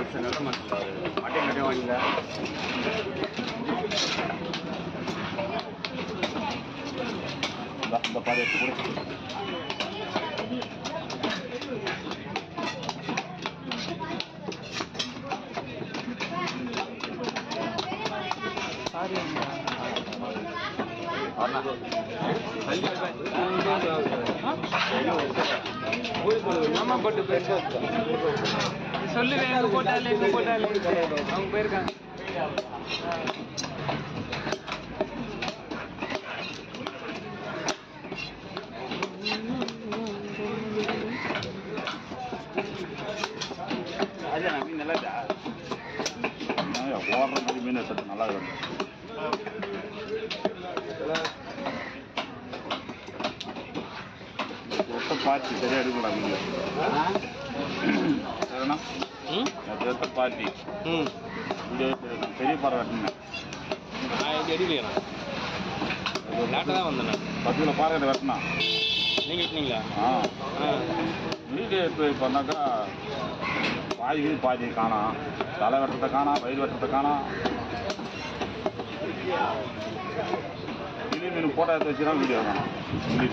மனுஷன் நல்ல மனுஷன் மாட்டையும் கட்டியும் வாங்கிங்க இந்த இந்த பாரு எடுத்து கொடு அம்மா போட்டு போயிருக்கா சொல்லுவேன் எங்க போட்டாலே எங்க போட்டாலே அவங்க போயிருக்காங்க அது மீன் நல்லா இருக்கா? ஓடுற மாதிரி மீன் எடுத்து நல்லா இருக்கும் ஒத்த பாத்தி சரியா எடுக்கலாம் மீன் சரிண்ணா ம் நேற்று எடுத்த பாத்தி ம் வீடியோ எடுத்து நான் பெரிய பாறை வெட்டினேன் நான் இது எடுக்கலையா லேட்டாக தான் வந்தேன் நான் பத்து கிலோ பாறை வெட்டினா நீங்கள் எட்டினீங்களா ஆ ஆ வீடியோ எடுத்து பண்ணாக்கா பாதி வீடு பாதி காணாம் தலை வெட்டுறதை காணாம் வயிறு வெட்டுறதை காணாம் கிளி மீன் போட்டோ எடுத்து வச்சுதான் வீடியோ காணும் கிளி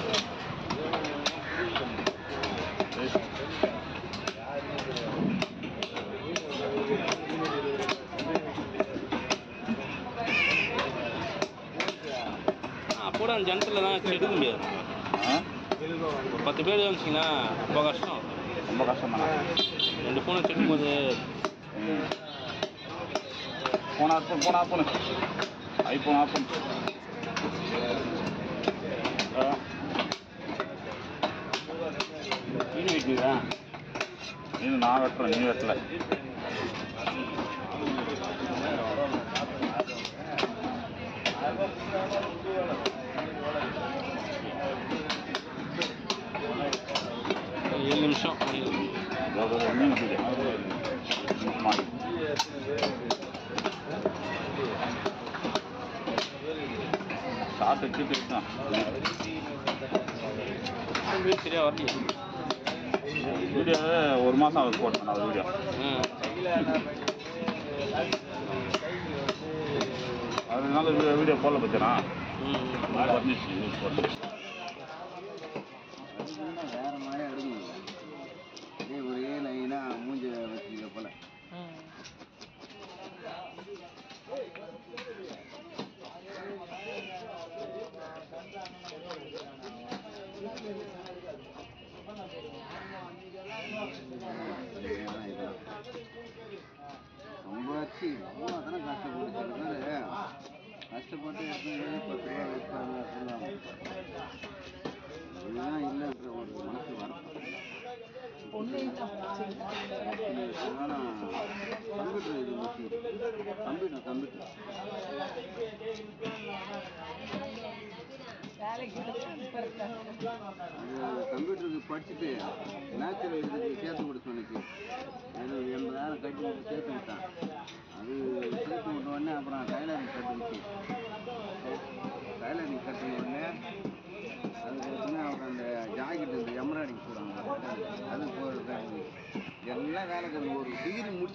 அப்போ அந்த ஜனத்தில் தான் வச்சு எடுக்க முடியாது ஆ ஒரு பத்து பேர் வந்துச்சிங்கன்னா ரொம்ப கஷ்டம் ரொம்ப கஷ்டம் தானே ரெண்டு ஃபோனை செட்டும் போது ஃபோன் ஆஃப் பண்ணு ஃபோன் ஆஃப் பண்ணு ஐஃபோன் ஆஃப் பண்ணு ஆ மீன் வைக்கிறதா நீ நான் வெட்டுறேன் நீ வெட்டல ஏழு நிமிஷம் இதோ இதோ மீன் இருக்குது. மாடி. சாப்பிட்டு சீட்டு தான் வீடு சரியாக வரலையே வீடியோ ஒரு மாதம் ஆகுது போட்டேன் நான் வீடியோ அதனால வீடியோ வீடியோ போடல பத்தினா ம் வந்துச்சு நியூஸ் போட்டு வேற மாதிரி எடுக்கணும் இதே ஒரே லைனா மூஞ்ச வச்சுக்க போல ரொம்ப வச்சு ரொம்ப தானே கஷ்டப்பட்டு கஷ்டப்பட்டு எடுத்து பத்து ரூபா வைப்பாங்க சொல்லுவாங்க இதுதான் இல்லைன்ற ஒரு மனசு வருத்தம் ஆனா கம்ப்யூட்டர் இது முக்கியம் கம்ப்யூட்டர் கம்ப்யூட்டர் அது கம்ப்யூட்டருக்கு படிச்சுட்டு நேச்சுரல் இதுக்கு சேர்த்து கொடுத்து சொன்னிச்சு அது எண்பதாயிரம் கட்டி விட்டு சேர்த்து விட்டான் அது சேர்த்து விட்ட உடனே அப்புறம் டைலரிங் கட்டுச்சு டைலரிங் கட்டின உடனே அது பார்த்தீங்கன்னா அப்புறம் அந்த ஜாக்கெட் இந்த எம்ப்ராய்டிங் போடுவாங்க அது போகிறது எல்லாம் வேலை கிடையாது. ஒரு டிகிரி முடிச்சு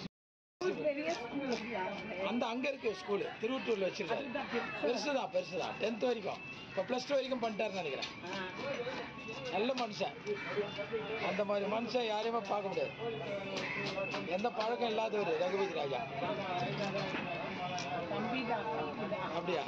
அந்த அங்க இருக்கு ஸ்கூலு திருவட்டூர்ல வச்சிருக்காரு பெருசுதான் பெருசுதான் டென்த் வரைக்கும் இப்போ ப்ளஸ் டூ வரைக்கும் பண்ணிட்டாருன்னு நினைக்கிறேன் நல்ல மனுஷன் அந்த மாதிரி மனுஷன் யாரையுமே பார்க்க முடியாது எந்த பழக்கம் இல்லாதவர் ரகுபதி ராஜா அப்படியா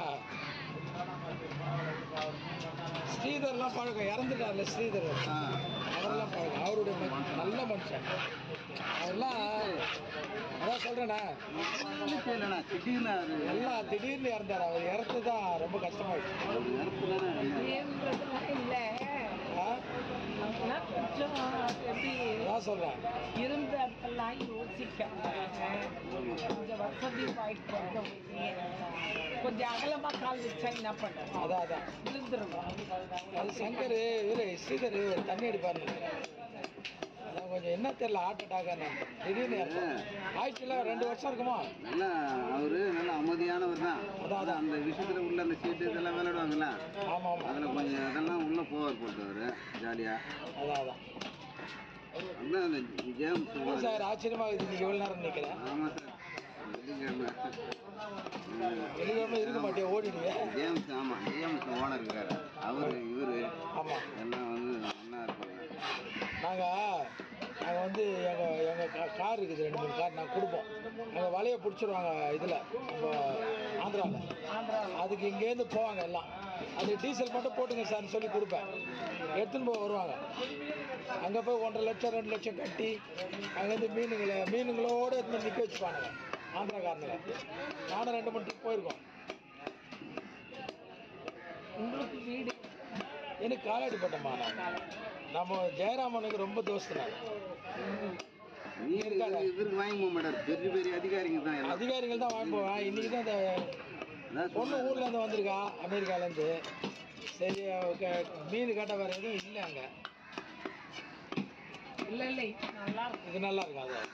ஸ்ரீதர்லாம் பழக்கம் இறந்துட்டார்ல ஸ்ரீதர் ஆ, அவரெல்லாம் பழக்கம் அவருடைய ம- நல்ல மனுஷன் அவரெல்லாம் அதான் சொல்றேனே இல்லைண்ணா திடீர்னு அது எல்லாம் திடீர்னு இறந்தார் அவர் இறந்து தான் ரொம்ப கஷ்டமாயிடுச்சு அது இறப்புதானே ஆ? அதான் சொல்றேன் இருந்த இடத்தெல்லாம் யோசிக்க கொஞ்சம் வசதி வாய்ப்பு வந்தோம் கொஞ்சம் அகலமா கால் வச்சா என்ன பண்ணுறோம் அதான் அதான் விழுந்துருவோம் அது சங்கர் இவரு ஸ்ரீதர் ஒரு தண்ணி அடிப்பாரு அதான் கொஞ்சம் என்ன தெரியல ஹார்ட் அட்டாக் திடீர்னு இறந்தார். ஆயிடுச்சுல ரெண்டு வருஷம் இருக்குமா நல்லா அவரு நல்ல அமைதியானவர் தான் அதான், அதான். அந்த விஷயத்துல உள்ள அந்த சீட்டு இதெல்லாம் விளையாடுவாங்கல்ல ஆமா ஆமா அதுல கொஞ்சம் இதெல்லாம் உள்ள போவார் போட்டவர் ஜாலியா அதான் அதான் அதான் அந்த ஜேம்ஸ் என்ன சார் ஆச்சரியமா இருக்குது நீங்க எவ்வளவு நேரம் நிக்கிறேன் ஆமாம் சார் வெள்ளிக்கிழமை ம், வெளியே இருக்க மாட்டேன் ஓடிடுவேன் ஜேம்ஸ் ஆமாம் ஜேம்ஸ் ஓனர் இருக்காரு அவர் இவர் ஆமா எல்லாம் வந்து ஒன்றா இருப்பாங்க நாங்கள் நாங்கள் வந்து எங்கள் எங்கள் கா கார் இருக்குது ரெண்டு மூணு கார் நாங்கள் கொடுப்போம் எங்கள் வலையை பிடிச்சிருவாங்க இதில் நம்ம ஆந்திராவில் அதுக்கு இங்கேருந்து போவாங்க எல்லாம் அது டீசல் மட்டும் போட்டுங்க சார்னு சொல்லி கொடுப்பேன் எடுத்துன்னு போய் வருவாங்க அங்கே போய் ஒன்றரை லட்சம் ரெண்டு லட்சம் கட்டி அங்கேருந்து மீனுங்களை மீனுங்களோடு எடுத்து நிற்க வச்சுப்பானுங்க ஆந்திராக்காரனுங்க நானும் ரெண்டு மூணு ட்ரிப் போயிருக்கோம் உங்களுக்கு வீடு எனக்கு காலாடிப்பட்டம்மா நான் நம்ம ஜெயராமனுக்கு ரொம்ப தோஸ்து நான் நீர் இவருக்கு வாங்கி போக மாட்டார் பெரிய பெரிய அதிகாரிங்க தான் எல்லாம் அதிகாரிகள் தான் வாங்கி போவேன் இன்னைக்கு தான் இந்த அதான் பொண்ணு சொன்னாரு. ஊர்ல இருந்து வந்திருக்கா அமெரிக்காலேருந்து சரி அவ க- மீன் கட்ட வேற எதுவும் இல்லை அங்கே இல்லை இல்லை நல்லா இருக்கும் இது நல்லா இருக்கும் அது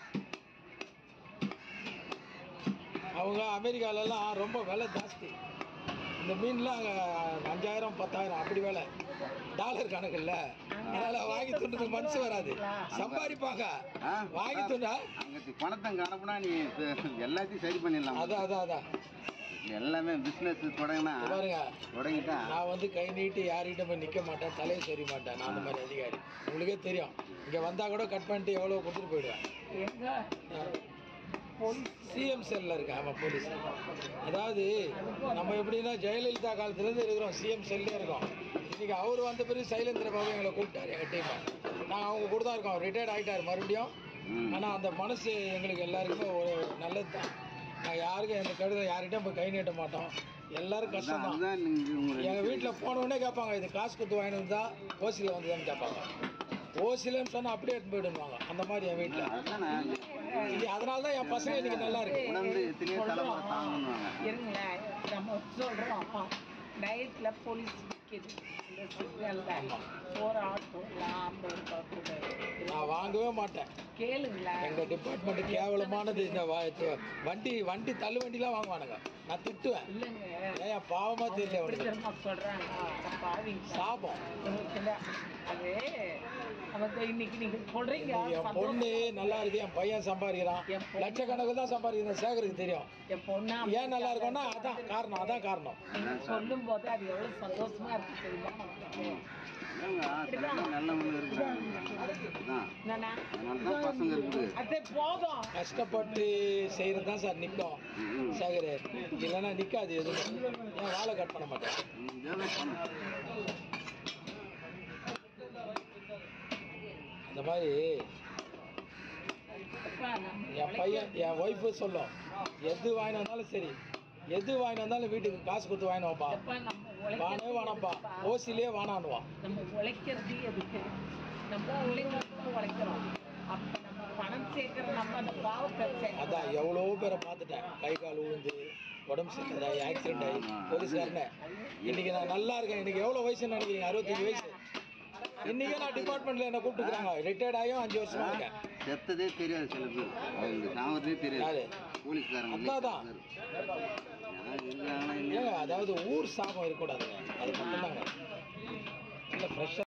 அவங்க அமெரிக்காலெல்லாம் ரொம்ப விலை ஜாஸ்தி இந்த மீன்லாம் அங்கே அஞ்சாயிரம் பத்தாயிரம் அப்படி விலை டாலர் கணக்கு இல்லை அதனால் வாங்கி துண்டுறதுக்கு மனசு வராது சம்பாதிப்பாங்க ஆ, வாங்கி துண்டா அங்க பணத்தை அங்க அனுப்புனா நீ இப்ப எல்லாத்தையும் சரி பண்ணிடலாம் அதான் அதான் அதான் எல்லாமே பிசினஸ் தொடங்கினா இங்க பாருங்க தொடங்கிட்டா நான் வந்து கை நீட்டி யார்கிட்ட போய் நிற்க மாட்டேன் தலையை சொரிய மாட்டேன் நான் அந்த மாதிரி அதிகாரி உங்களுக்கே தெரியும் இங்கே வந்தால் கூட கட் பண்ணிட்டு எவ்வளோ கொடுத்துட்டு போயிடுவேன் எங்க சிஎம் செல்லில் இருக்கேன் ஆமாம் போலீஸ் அதாவது நம்ம எப்படின்னா ஜெயலலிதா காலத்துலேருந்து இருக்கிறோம் சிஎம் செல்லே இருக்கோம் இன்னைக்கு அவர் வந்த பிறகு சைலேந்திர பாபு எங்களை கூப்பிட்டாரு எங்கள் டீமை நாங்கள் அவங்க கூட தான் இருக்கோம் ரிட்டையர்ட் ஆகிட்டார் மறுபடியும் ம். ஆனால் அந்த மனசு எங்களுக்கு எல்லாருக்குமே ஒரு நல்லது தான் நான் யாருக்கும் எந்த கடிதம் யார்கிட்டையும் போய் கை நீட்ட மாட்டோம் எல்லாரும் அதான் கஷ்டம் தான் அதுதான் நீங்க உங்க எங்கள் வீட்டில் போன உடனே கேட்பாங்க இது காசு கொடுத்து வாங்கிட்டு வந்தா ஓசியில் வந்ததான்னு கேட்பாங்க ஓசிலன்னு சொன்னால் அப்படியே எடுத்து போயிடுவாங்க அந்த மாதிரி என் வீட்டில் அதான் நான் இது அதனால தான் என் பசங்க இன்னைக்கு நல்லா இருக்கு உணர்ந்து எத்தனையோ தலைமுறை தாங்கணுவாங்க இருங்களேன் நம்ம சொல்கிறோம் நைட்டில் போலீஸ் நிற்கிது இந்த சிக்னலில் ஒரு ஆட்டோவில் ஐம்பது ரூபாய் கூட இருக்குது. நான் வாங்கவே மாட்டேன் கேளுங்களேன் எங்கள் டிபார்ட்மெண்ட் கேவலமானது இந்த வ- து- வண்டி வண்டி தள்ளு வண்டிலாம் வாங்குவானுங்க நான் திட்டுவேன் இல்லைங்க ஏன் பாவமாக தெரியல எப்படி அவனுக்கு தெரியுமா சொல்கிறாங்க பாவிங்க சாபம் உங்களுக்கு இல்ல. அது அவங்க இன்னைக்கு நீங்க சொல்றீங்க என் பொண்ணு நல்லா இருக்கு என் பையன் சம்பாதிக்கிறான் என் பொண்ணு- லட்சக்கணக்கு தான் சம்பாதிக்கிறேன் சேகருக்கு தெரியும் என் பொண்ணா ஏன் நல்லா இருக்கும்னா அதான் காரணம் அதான் காரணம் நீங்க சொல்லும் போது அது எவ்வளவு சந்தோஷமா இருக்கு தெரியுமா இல்லைங்க சில நல்லவங்க இருக்கிறாங்க அதான் என்னண்ணா? அதனால தான் பசங்க இருக்குது அது போதும் கஷ்டப்பட்டு செய்கிறது தான் சார் நிற்கும் ம். சேகர் இல்லைன்னா நிற்காது எதுவும் ஏன் வாழை கட் பண்ண மாட்டேன் இதெல்லாம் பண்ணு. அந்த மாதிரி அப்பா, நம்ம என் பையன் என் ஒய்ஃபு சொல்லும் எது வாங்கிட்டு வந்தாலும் சரி எது வாங்கிட்டு வந்தாலும் வீட்டுக்கு காசு கொடுத்து வாங்கிட்டு வாப்பா அப்பா, நம்ம வானே உழைக்கிறது வேணாம்ப்பா ஓசிலே வானான்னுவான் நம்ம உழைக்கிறது எதுக்கு நம்ம பிள்ளைங்களுக்கும் உழைக்கிறோம் அப்ப நம்ம பணம் சேர்க்கிற நம்ம அந்த பாவத்தை சேர்க்கிறோம் அதான் எவ்வளோ பேரை பார்த்துட்டேன் கை கால் விழுந்து உடம்பு சரியில்லாத ஆக்சிடென்ட் ஆகி போலீஸ்காரனே இன்னைக்கு நான் நல்லா இருக்கேன் எனக்கு எவ்வளோ வயசுன்னு நினைக்கிறீங்க அறுபத்தஞ்சு வயசு இன்னைக்கே நான் டிபார்ட்மெண்ட்ல என்ன கூப்பிட்டுக்கிறாங்க ரிட்டையர்ட் ஆகியும் அஞ்சு வருஷமா இருக்கேன் செத்ததே தெரியாது சில பேர் அவங்க சாவதே யாரு? தெரியாது போலீஸ்காரங்க அதான். யார் இருக்காங்களா ஏங்க அதாவது ஊர் சாபம் இருக்கக்கூடாதுங்க அது மட்டும்தாங்க இல்லை ஃப்ரெஷ்ஷாக